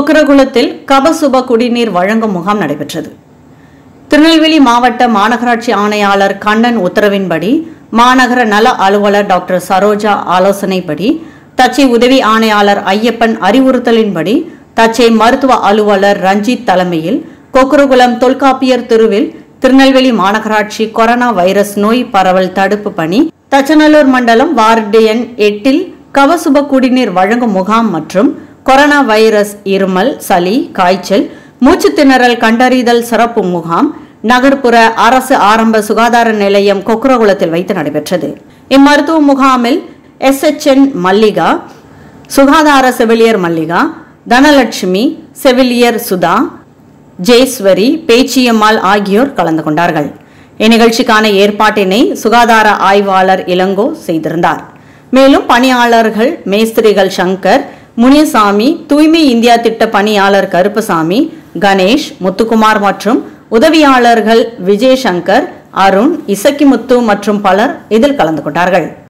கொக்கரகுளத்தில் கபசுப குடிநீர் வழங்கும் முகாம் நடைபெற்றது திருநெல்வேலி மாவட்ட மாநகராட்சி ஆணையாளர் கண்ணன் உத்தரவின்படி மாநகர நல அலுவலர் டாக்டர் சரோஜா ஆலோசனைப்படி தச்சை உதவி ஆணையாளர் ஐயப்பன் அறிவுறுத்தலின்படி தச்சை மருத்துவ அலுவலர் ரஞ்சித் தலைமையில் கொக்குரகுளம் தொல்காப்பியர் தெருவில் திருநெல்வேலி மாநகராட்சி கொரோனா வைரஸ் நோய் பரவல் தடுப்பு பணி தச்சநல்லூர் மண்டலம் வார்டு எண் எட்டில் கவசுப குடிநீர் வழங்கும் முகாம் மற்றும் கொரோனா வைரஸ் இருமல் சளி காய்ச்சல் மூச்சு திணறல் கண்டறிதல் சிறப்பு முகாம் நகர்ப்புற அரசு ஆரம்ப சுகாதார நிலையம் கொக்குரகுளத்தில் வைத்து நடைபெற்றது இம்மருத்துவ முகாமில் எஸ்எச்என் மல்லிகா சுகாதார செவிலியர் மல்லிகா தனலட்சுமி செவிலியர் சுதா ஜெயஸ்வரி பேச்சியம்மாள் ஆகியோர் கலந்து கொண்டார்கள் இந்நிகழ்ச்சிக்கான ஏற்பாட்டினை சுகாதார ஆய்வாளர் இளங்கோ செய்திருந்தார் மேலும் பணியாளர்கள் மேஸ்திரிகள் சங்கர் முனியசாமி தூய்மை இந்தியா திட்ட பணியாளர் கருப்பசாமி கணேஷ் முத்துக்குமார் மற்றும் உதவியாளர்கள் விஜய் சங்கர் அருண் இசக்கிமுத்து மற்றும் பலர் இதில் கலந்து கொண்டார்கள்